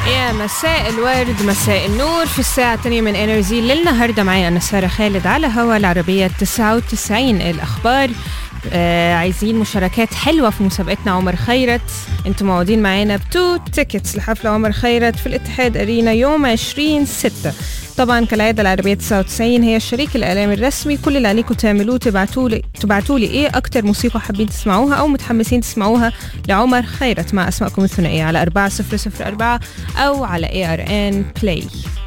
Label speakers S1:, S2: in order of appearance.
S1: يا مساء الورد مساء النور في الساعة الثانية من انرجي للنهاردة معي أنا سارة خالد على هوا العربية 99 الأخبار آه عايزين مشاركات حلوة في مسابقتنا عمر خيرت انتم موجودين معانا بتو تيكتس لحفل عمر خيرت في الاتحاد أرينا يوم 20 6 طبعا كالعادة العربية 99 هي الشريك الإعلامي الرسمي كل اللي عليكم تعملوه تبعتوا لي تبعتوا لي إيه أكتر موسيقى حابين تسمعوها أو متحمسين تسمعوها لعمر خيرت مع أسمائكم الثنائية على 4004 أو على ARN Play